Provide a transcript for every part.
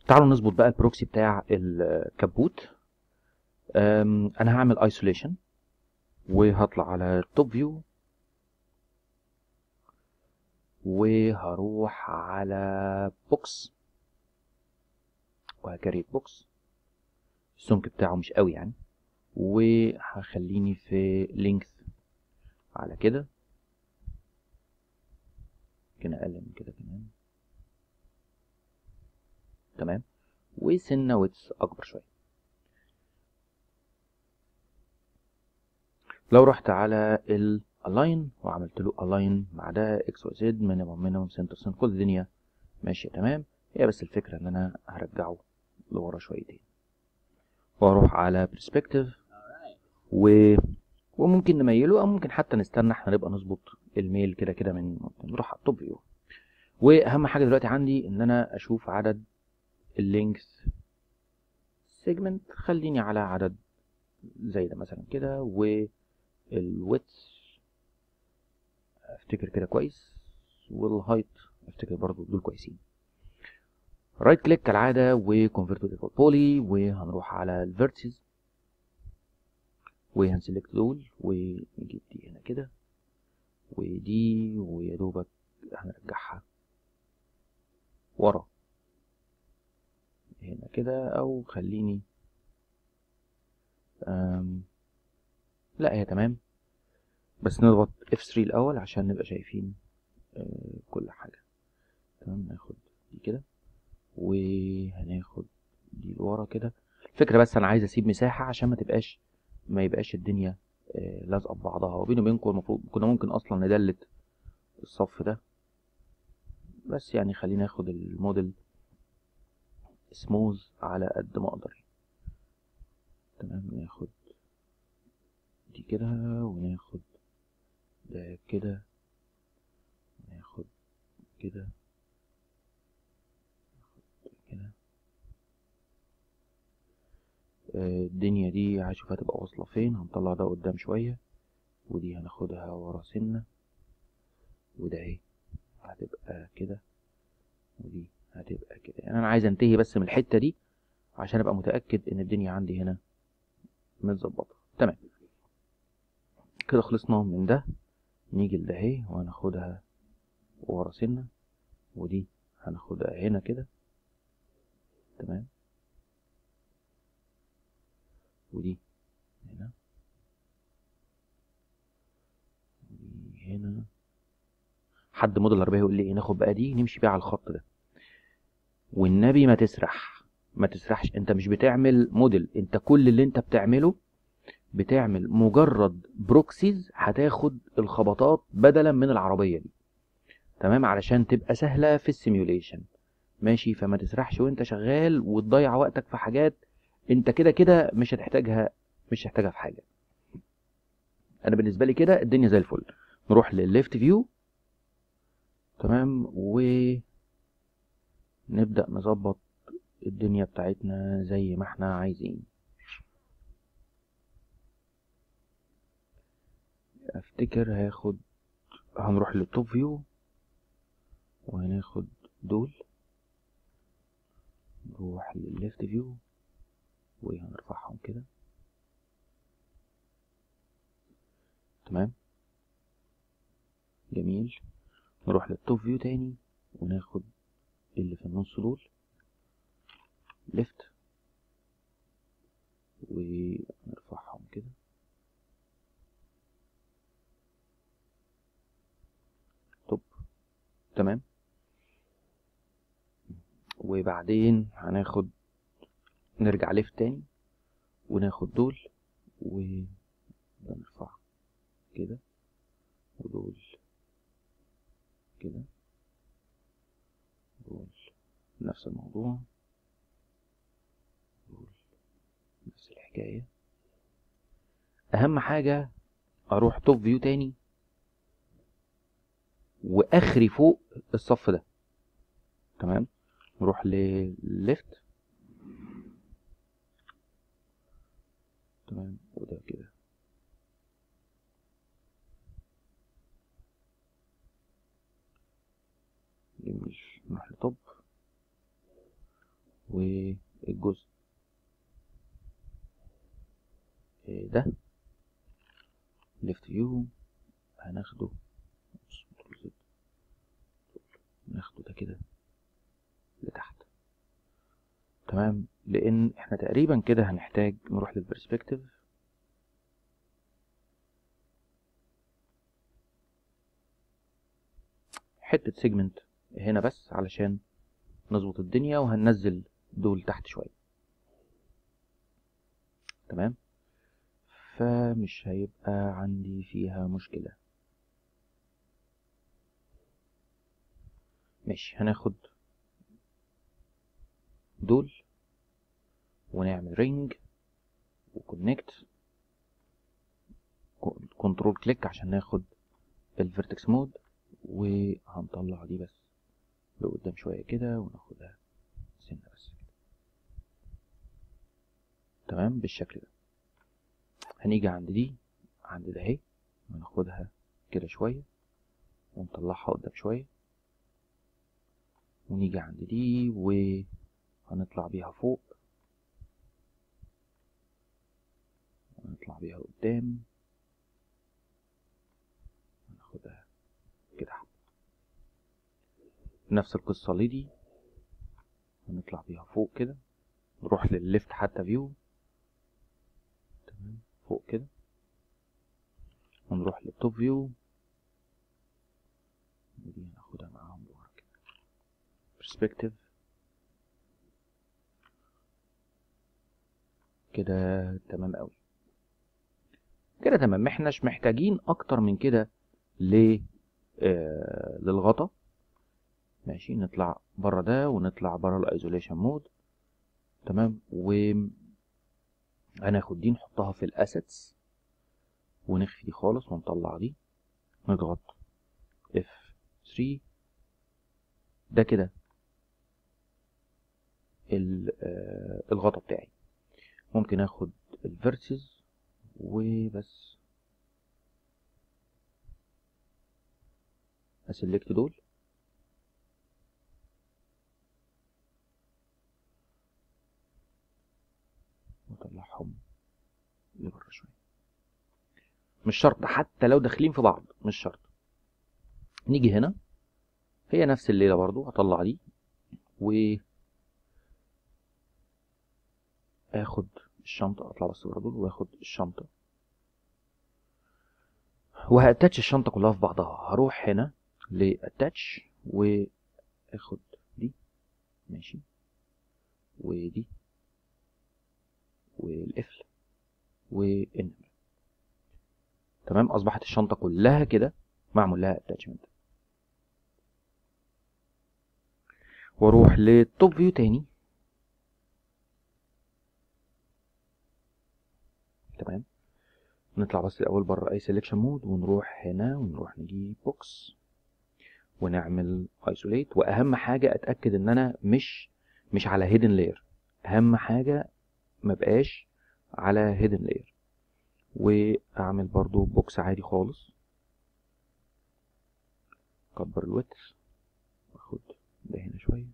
تعالوا نظبط بقى البروكسي بتاع الكبوت أم، انا هعمل ايسوليشن وهطلع على توب فيو وهروح على بوكس وهكريت بوكس السمك بتاعه مش قوي يعني وهخليني في لينث على كده ممكن اقل من كده كمان تمام وسنه ويتس اكبر شويه لو رحت على الالاين وعملت له الاين مع ده اكس واي زد مينيمم مينيمم سنتر سنتر كل الدنيا ماشيه تمام هي بس الفكره ان انا هرجعه لورا شويتين واروح على برسبكتيف و وممكن نميله او ممكن حتى نستنى احنا نبقى نظبط الميل كده كده من نروح على التوب فيو واهم حاجه دلوقتي عندي ان انا اشوف عدد اللينكس سيجمنت خليني على عدد زي ده مثلا كده والويتس افتكر كده كويس والهايت افتكر برضو دول كويسين رايت كليك كالعاده وكونفرت تو ديفولت بولي وهنروح على الفيرتسز وهنسلكت دول ونجيب دي هنا كده ودي ويا دوبك هنرجعها ورا هنا كده او خليني أم لا هي تمام بس نضغط F3 الاول عشان نبقى شايفين أه كل حاجة تمام ناخد دي كده وهناخد دي لورا كده الفكرة بس انا عايز اسيب مساحة عشان ما تبقاش ما يبقاش الدنيا أه لازقة ببعضها وبيني وبينكم المفروض كنا ممكن اصلا ندلت الصف ده بس يعني خلينا ناخد الموديل سموز على قد ما اقدر تمام ناخد دي كده وناخد ده كده ناخد كده ناخد كده آه، الدنيا دي هشوف هتبقى واصلة فين هنطلع ده قدام شوية ودي هناخدها ورا سنة وده اهي هتبقى كده ودي هتبقى كده يعني انا عايز انتهي بس من الحتة دي عشان ابقى متأكد ان الدنيا عندي هنا متظبطة تمام كده خلصنا من ده نيجي لده اهي وهناخدها ورا سنة ودي هناخدها هنا كده تمام ودي هنا ودي هنا حد موديل العربية يقول لي ايه ناخد بقى دي نمشي بيها على الخط ده والنبي ما تسرح ما تسرحش انت مش بتعمل موديل انت كل اللي انت بتعمله بتعمل مجرد بروكسيز هتاخد الخبطات بدلا من العربية دي تمام علشان تبقى سهلة في السيميوليشن ماشي فما تسرحش وانت شغال وتضيع وقتك في حاجات انت كده كده مش هتحتاجها مش هتحتاجها في حاجة انا بالنسبة لي كده الدنيا زي الفل نروح للليفت فيو تمام ونبدأ نظبط الدنيا بتاعتنا زي ما احنا عايزين افتكر هاخد هنروح للتوب فيو وهناخد دول نروح للليفت فيو وهنرفعهم كده تمام جميل نروح للتوب فيو تاني وناخد اللي في النص دول ليفت ونرفعهم كده توب تمام وبعدين هناخد نرجع ليفت تاني وناخد دول ونرفع كده ودول كده دول نفس الموضوع دول نفس الحكاية أهم حاجة أروح توب فيو تاني وآخري فوق الصف ده تمام نروح لليفت تمام وده كده جميل نروح لتوب والجزء آه، ده ليفت فيو هناخده ناخده ده كده لتحت تمام لان احنا تقريبا كده هنحتاج نروح للبرسبكتيف حتة سيجمنت هنا بس علشان نظبط الدنيا وهننزل دول تحت شوية تمام فمش هيبقى عندي فيها مشكلة ماشي هناخد دول ونعمل رينج وكونكت كنترول كليك عشان ناخد الفيرتكس مود وهنطلع دي بس لقدام شوية كده وناخدها سنة بس كده تمام بالشكل ده هنيجي عند دي عند ده اهي وناخدها كده شوية ونطلعها قدام شوية ونيجي عند دي وهنطلع بيها فوق ونطلع بيها قدام وناخدها كده نفس القصة لدي هنطلع بيها فوق كده نروح للليفت حتى فيو تمام فوق كده ونروح للتوب فيو ودي هناخدها معاهم لورا كده برسبكتيف كده تمام قوي كده تمام ما احناش محتاجين اكتر من كده ل آه للغطا ماشي نطلع بره ده ونطلع بره الايزوليشن مود تمام و هناخد دي نحطها في الاسيتس ونخفي دي خالص ونطلع دي نضغط F3 ده كده الغطا بتاعي ممكن اخد الفيرتسز وبس اسلكت دول واطلعهم لبره شويه مش شرط حتى لو داخلين في بعض مش شرط نيجي هنا هي نفس الليله برضو هطلع دي و اخد الشنطه اطلع بس بره دول واخد الشنطه وهاتاتش الشنطه كلها في بعضها هروح هنا لاتاتش واخد دي ماشي ودي والقفل والنمر تمام اصبحت الشنطه كلها كده معمول لها اتاتشمنت واروح للتوب فيو تاني تمام نطلع بس الاول بره اي سيلكشن مود ونروح هنا ونروح نجيب بوكس ونعمل ايسوليت واهم حاجه اتاكد ان انا مش مش على هيدن لاير اهم حاجه ما بقاش على هيدن لاير واعمل برضو بوكس عادي خالص اكبر الويتس واخد ده هنا شويه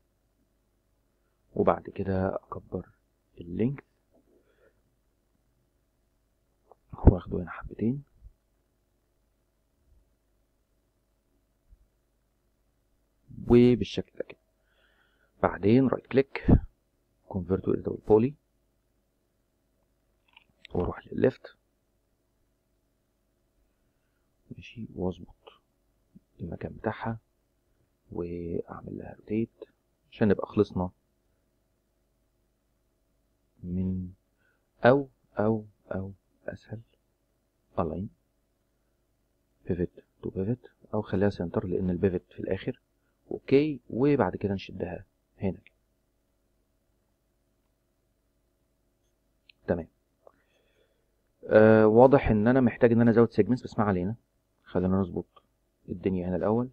وبعد كده اكبر اللينك واخده هنا حبتين وبالشكل ده كده بعدين رايت كليك كونفرت تو editable بولي واروح للليفت ماشي واظبط المكان بتاعها واعمل لها روتيت عشان نبقى خلصنا من او او او اسهل align pivot to pivot او خليها سنتر لان البيفت في الاخر اوكي وبعد كده نشدها هنا كده تمام آه واضح ان انا محتاج ان انا ازود سيجمنتس بس ما علينا خلينا نظبط الدنيا هنا الاول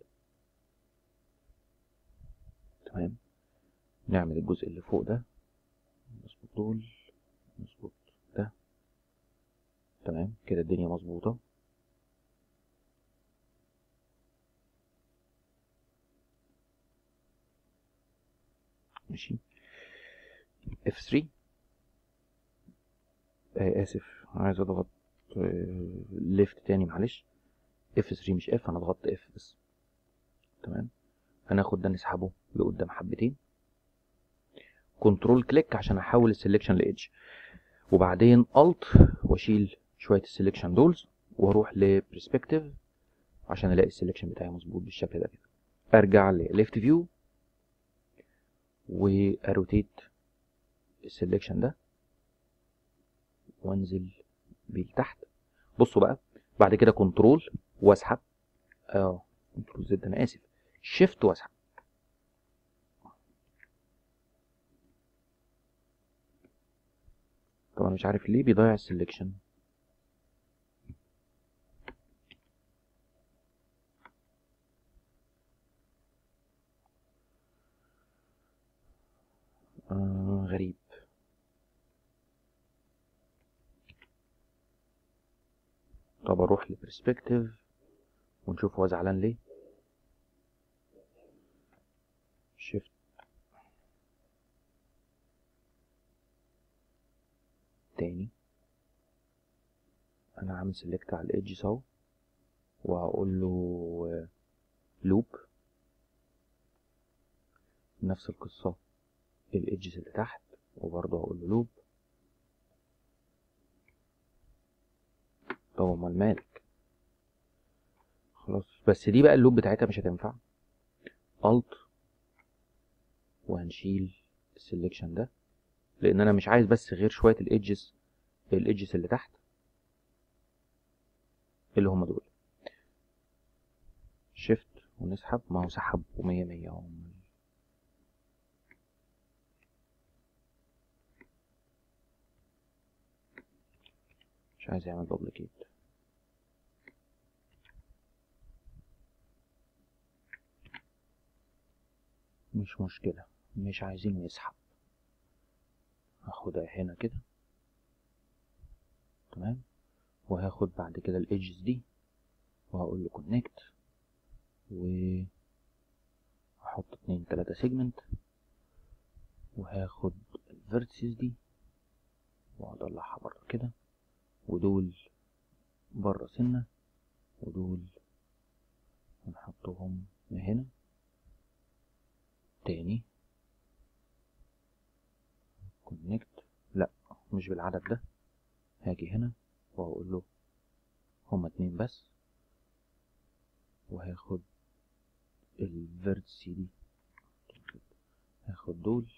تمام نعمل الجزء اللي فوق ده نظبط دول نظبط ده تمام كده الدنيا مظبوطه ماشي F3 آه اسف عايز اضغط ليفت تاني معلش F3 مش F انا ضغطت F بس تمام هناخد ده نسحبه لقدام حبتين كنترول كليك عشان احول السلكشن لايدج وبعدين الت واشيل شويه السلكشن دولز واروح لبرسبكتيف عشان الاقي السلكشن بتاعي مظبوط بالشكل ده كده ارجع لليفت فيو واروتيت السلكشن ده وانزل بيه لتحت بصوا بقى بعد كده كنترول واسحب اه كنترول زد انا اسف شيفت واسحب طبعا مش عارف ليه بيضيع السلكشن آه غريب طب اروح لبرسبكتيف ونشوف هو زعلان ليه شيفت تاني انا عامل سيلكت على الايدج اهو وهقول له لوب نفس القصة الايدجز اللي تحت وبرضه هقول له لوب طب امال مالك خلاص بس دي بقى اللوب بتاعتها مش هتنفع الت وهنشيل السلكشن ده لان انا مش عايز بس غير شويه الايدجز الايدجز اللي تحت اللي هم دول شيفت ونسحب ما هو سحب ومية مية اهو مش عايز يعمل دوبليكيت مش مشكلة مش عايزين نسحب هاخدها هنا كده تمام وهاخد بعد كده الايدجز دي وهقول له كونكت و هحط اتنين تلاتة سيجمنت وهاخد الفيرتسز دي واطلعها بره كده ودول بره سنة ودول هنحطهم هنا تاني كونكت لا مش بالعدد ده هاجي هنا وهقول له هما اتنين بس وهاخد الفيرتسي دي هاخد دول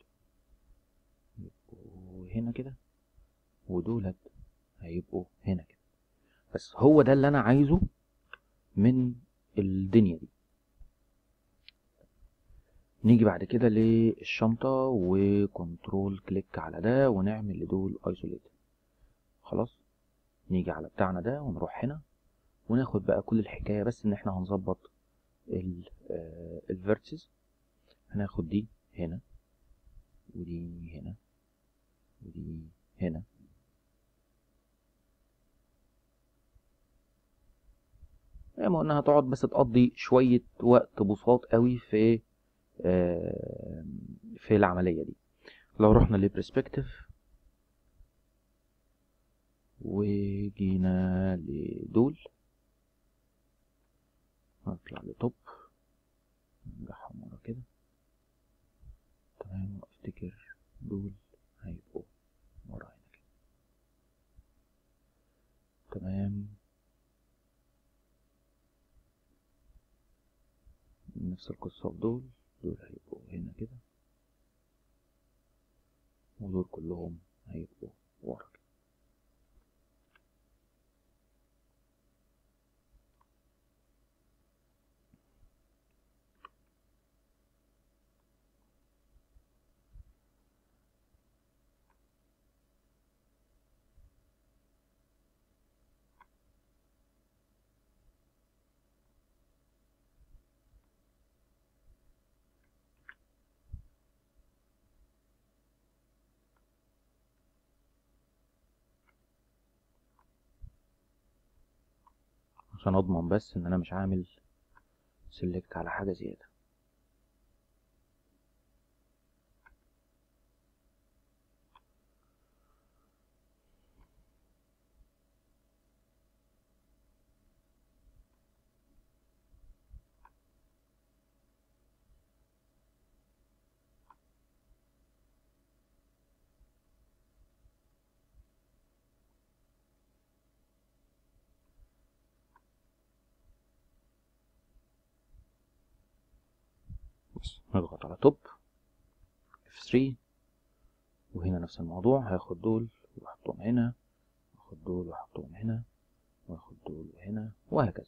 يبقوا هنا كده ودولت هيبقوا هنا كده بس هو ده اللي انا عايزه من الدنيا دي نيجي بعد كده للشنطة وكنترول كليك على ده ونعمل لدول ايزوليت خلاص نيجي على بتاعنا ده ونروح هنا وناخد بقى كل الحكاية بس ان احنا هنظبط الفيرتسز هناخد دي هنا ودي هنا ودي هنا يعني ما قلنا هتقعد بس تقضي شوية وقت بساط قوي في في العملية دي لو رحنا لبرسبكتيف وجينا لدول هطلع لتوب نرجعهم ورا كده تمام وافتكر دول هيبقوا ورا هنا كده تمام نفس القصة في دول دول هيبقوا هنا كده ودول كلهم هيبقوا ورا كده عشان اضمن بس ان انا مش عامل سيلكت على حاجة زيادة بس نضغط على توب F3 وهنا نفس الموضوع هاخد دول واحطهم هنا واخد دول واحطهم هنا واخد دول هنا وهكذا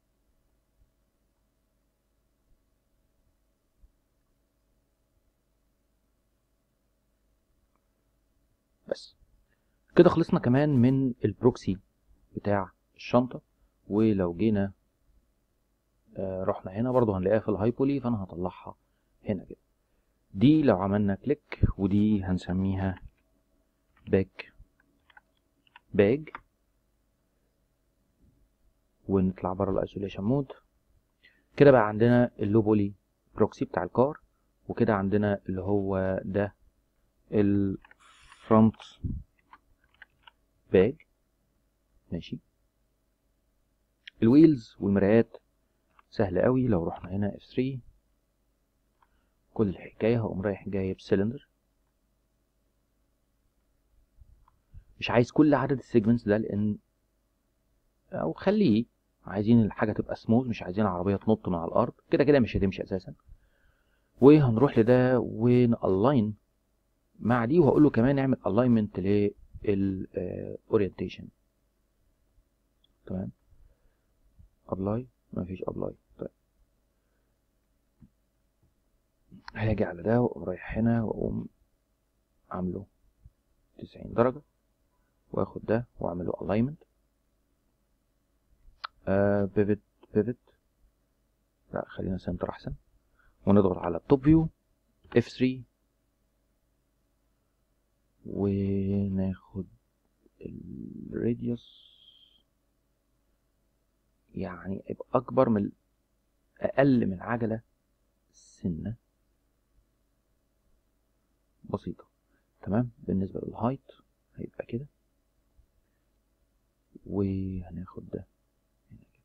بس كده خلصنا كمان من البروكسي بتاع الشنطة ولو جينا آه رحنا هنا برضو هنلاقيها في الهايبولي فانا هطلعها هنا كده دي لو عملنا كليك ودي هنسميها باك باج ونطلع بره الايسوليشن مود كده بقى عندنا اللوبولي بروكسي بتاع الكار وكده عندنا اللي هو ده الفرونت باج ماشي الويلز والمرايات سهل قوي لو رحنا هنا F3 كل الحكاية هقوم رايح جايب سلندر مش عايز كل عدد السيجمنتس ده لان او خليه عايزين الحاجة تبقى سموث مش عايزين العربية تنط من على الارض كده كده مش هتمشي اساسا وهنروح لده ونالاين مع دي وهقول له كمان نعمل الاينمنت للاورينتيشن تمام ابلاي مفيش ابلاي طيب هاجي على ده واقوم رايح هنا واقوم عامله 90 درجة واخد ده واعمله alignment آه pivot pivot لا خلينا سنتر احسن ونضغط على التوب فيو F3 وناخد الراديوس يعني يبقى اكبر من اقل من عجلة سنة بسيطة تمام بالنسبة للهايت هيبقى كده وهناخد ده هنا كده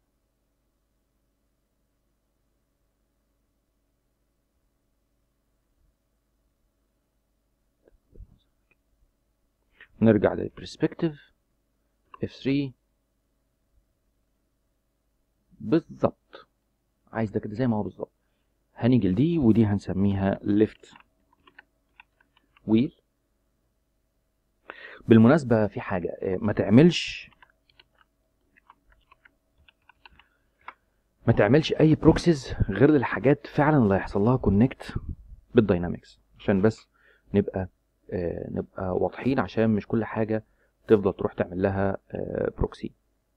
نرجع للبرسبكتيف F3 بالظبط عايز ده كده زي ما هو بالظبط هنيجي لدي ودي هنسميها ليفت ويل بالمناسبة في حاجة ما تعملش ما تعملش اي بروكسيز غير للحاجات فعلا اللي هيحصل لها كونكت بالداينامكس عشان بس نبقى آه نبقى واضحين عشان مش كل حاجة تفضل تروح تعمل لها آه بروكسي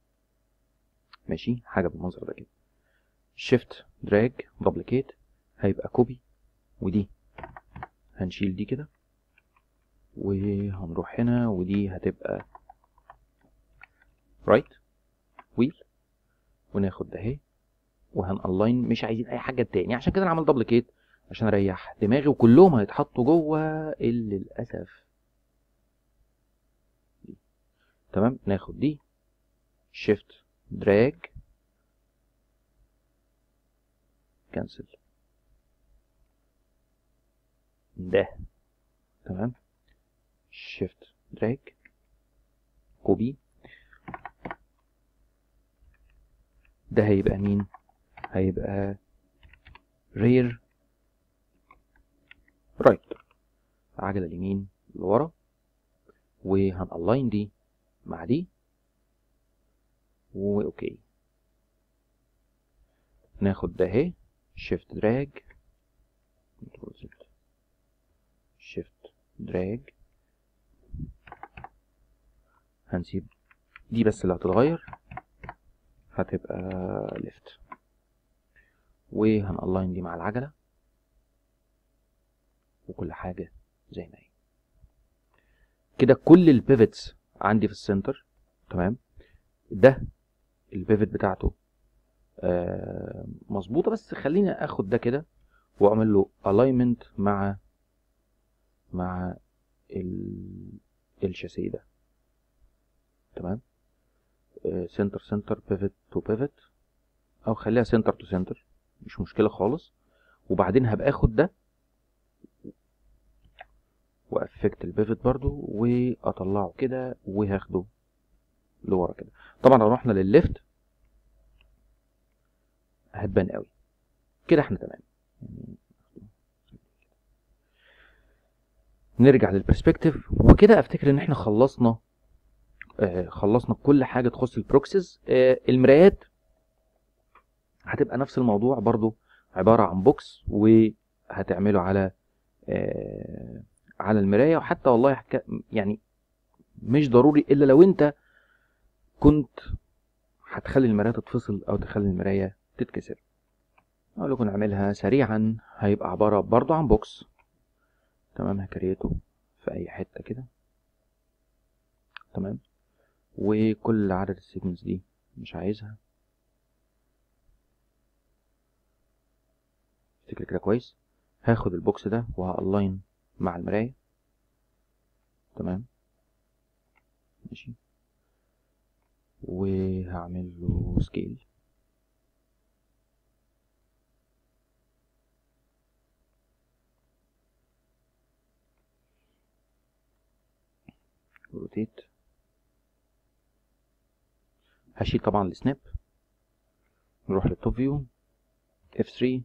ماشي حاجة بالمنظر ده كده شيفت دراج دوبليكيت هيبقى كوبي ودي هنشيل دي كده وهنروح هنا ودي هتبقى رايت ويل وناخد ده اهي وهنالاين مش عايزين اي حاجه تاني عشان كده انا عملت دبليكيت عشان اريح دماغي وكلهم هيتحطوا جوه اللي للاسف دي تمام ناخد دي شيفت دراج كنسل ده تمام شيفت دراج كوبي ده هيبقى مين هيبقى رير رايت عجلة اليمين لورا وهنالاين دي مع دي واوكي ناخد ده اهي شيفت دراج شيفت دراج هنسيب دي بس اللي هتتغير هتبقى ليفت وهنالاين دي مع العجلة وكل حاجة زي ما هي كده كل البيفتس عندي في السنتر تمام ده البيفت بتاعته آه مظبوطة بس خليني اخد ده كده واعمل له الاينمنت مع مع ال الشاسيه ده تمام سنتر سنتر بيفت تو بيفت او خليها سنتر تو سنتر مش مشكلة خالص وبعدين هبقى اخد ده وافكت البيفت برضو واطلعه كده وهاخده لورا كده طبعا لو رحنا للليفت هتبان قوي كده احنا تمام يعني نرجع للبرسبكتيف وكده افتكر ان احنا خلصنا آه خلصنا كل حاجه تخص البروكسيز آه المرايات هتبقى نفس الموضوع برضو عباره عن بوكس وهتعمله على آه على المرايه وحتى والله حكا يعني مش ضروري الا لو انت كنت هتخلي المرايه تتفصل او تخلي المرايه تتكسر اقول لكم نعملها سريعا هيبقى عباره برضو عن بوكس تمام هكريته في اي حته كده تمام وكل عدد السيجمنتس دي مش عايزها افتكر كده كويس هاخد البوكس ده وهالاين مع المرايه تمام ماشي وهعمل له سكيل روتيت هشيل طبعا السناب نروح للتوب فيو F3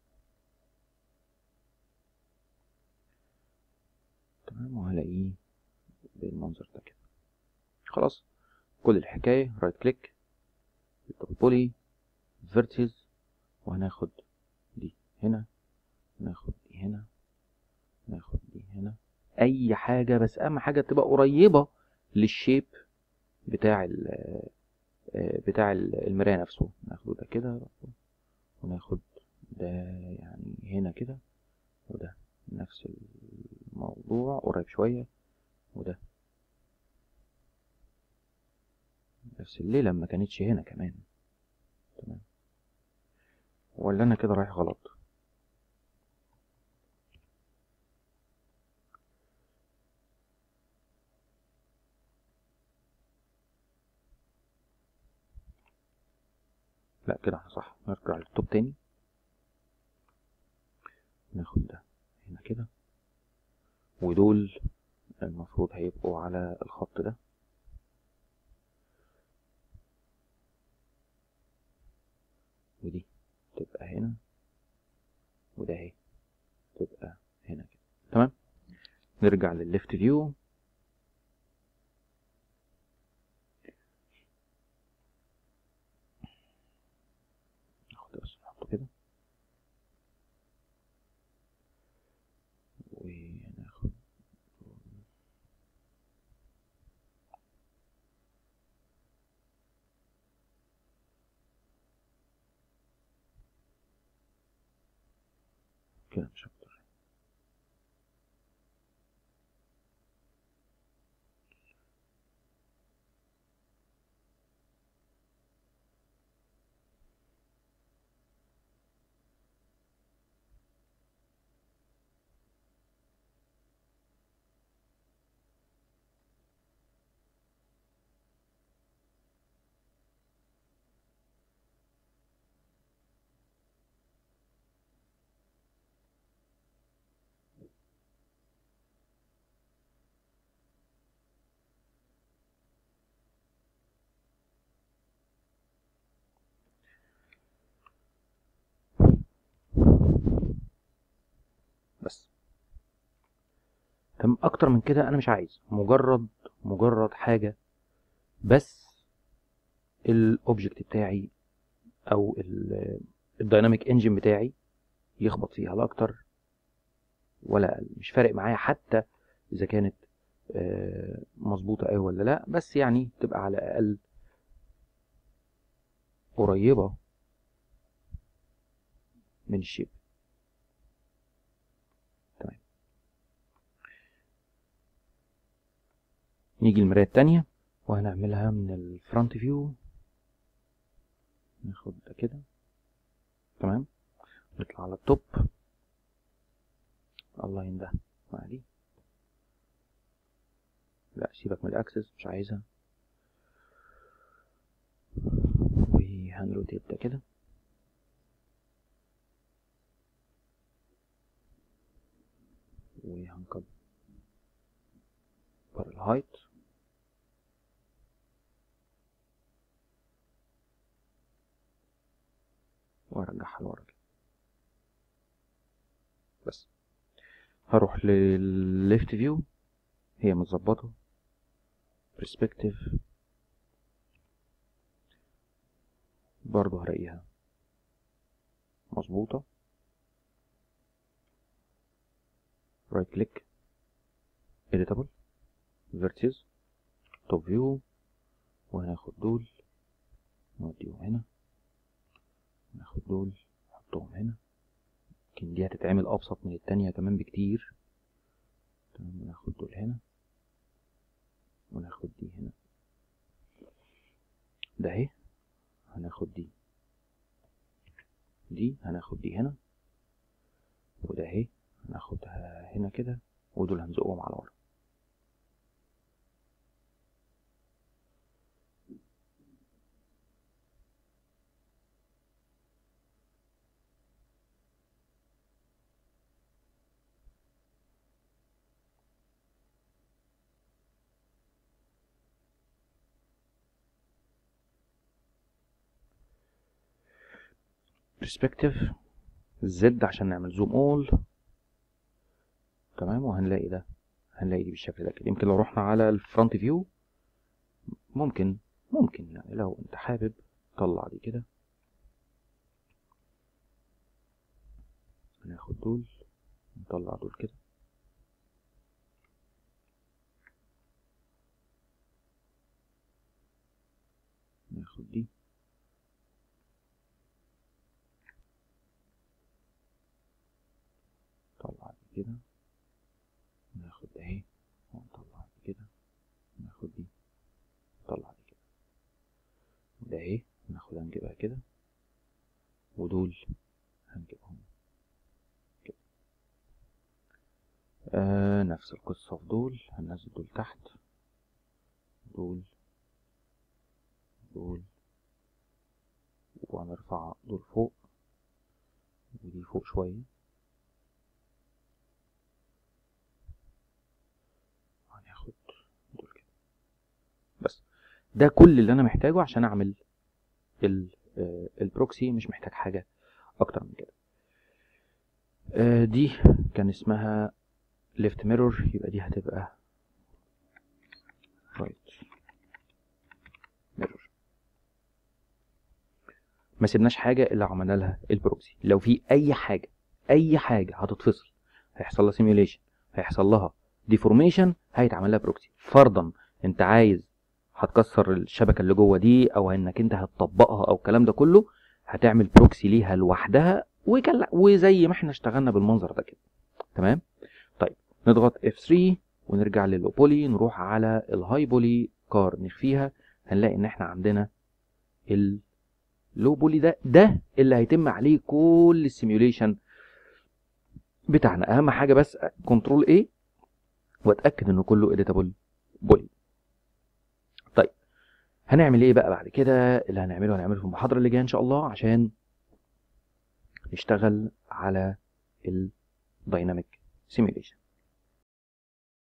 تمام وهلاقيه بالمنظر ده كده خلاص كل الحكاية رايت كليك بولي فيرتيز وهناخد دي هنا ناخد دي هنا ناخد دي هنا اي حاجة بس اهم حاجة تبقى قريبة للشيب بتاع ال بتاع المراية نفسه ناخده ده كده وناخد ده يعني هنا كده وده نفس الموضوع قريب شوية وده نفس الليلة ما كانتش هنا كمان تمام ولا انا كده رايح غلط لا كده احنا صح نرجع للتوب تاني ناخد ده هنا كده ودول المفروض هيبقوا على الخط ده ودي تبقى هنا وده اهي تبقى هنا كده تمام نرجع للليفت فيو ناخد بس نحطه كده وناخد كده مش اكتر بس تمام اكتر من كده انا مش عايز مجرد مجرد حاجة بس الاوبجكت بتاعي او الدايناميك انجن بتاعي يخبط فيها لا اكتر ولا اقل مش فارق معايا حتى اذا كانت آه، مظبوطة أوي ولا لا بس يعني تبقى على الأقل قريبة من الشيب تمام نيجي المراية التانية وهنعملها من الفرونت فيو ناخد ده كده تمام نطلع على التوب الله ينده مع دي لا سيبك من الاكسس مش عايزها وهنروتيت ده كده وهنكبر الهايت وارجعها لورا كده بس هروح للليفت فيو هي متظبطة برسبكتيف برضه هلاقيها مظبوطة رايت كليك editable vertices توب فيو وهناخد دول نوديهم هنا ناخد دول نحطهم هنا يمكن دي هتتعمل ابسط من التانية كمان بكتير تمام ناخد دول هنا وناخد دي هنا ده اهي هناخد دي دي هناخد دي هنا وده اهي هناخدها هنا كده ودول هنزقهم على ورا برسبكتيف زد عشان نعمل زوم اول تمام وهنلاقي ده هنلاقي دي بالشكل ده كده يمكن لو رحنا على الفرونت فيو ممكن ممكن يعني لو انت حابب طلع دي كده هناخد دول نطلع دول كده ناخد دي نطلع دي كده ناخد ده اهي ونطلع دي كده ناخد دي نطلع دي كده وده اهي ناخدها نجيبها كده ودول هنجيبهم كده آه نفس القصة في دول هننزل دول تحت دول دول وهنرفع دول فوق ودي فوق شوية هناخد دول كده بس ده كل اللي انا محتاجه عشان اعمل ال- آه، البروكسي مش محتاج حاجة اكتر من كده آه، دي كان اسمها ليفت ميرور يبقى دي هتبقى رايت ميرور ما سيبناش حاجة الا عملنا لها البروكسي لو في اي حاجة اي حاجة هتتفصل هيحصل لها سيميوليشن هيحصل لها ديفورميشن هيتعمل لها بروكسي فرضا انت عايز هتكسر الشبكة اللي جوه دي او انك انت هتطبقها او الكلام ده كله هتعمل بروكسي ليها لوحدها وكل... وزي ما احنا اشتغلنا بالمنظر ده كده تمام طيب نضغط F3 ونرجع لللو بولي نروح على الهاي بولي كار نخفيها هنلاقي ان احنا عندنا اللو بولي ده ده اللي هيتم عليه كل السيميوليشن بتاعنا اهم حاجه بس كنترول A واتاكد انه كله اديتابل بولي طيب هنعمل ايه بقى بعد كده اللي هنعمله هنعمله في المحاضره اللي جايه ان شاء الله عشان نشتغل على الدايناميك سيميوليشن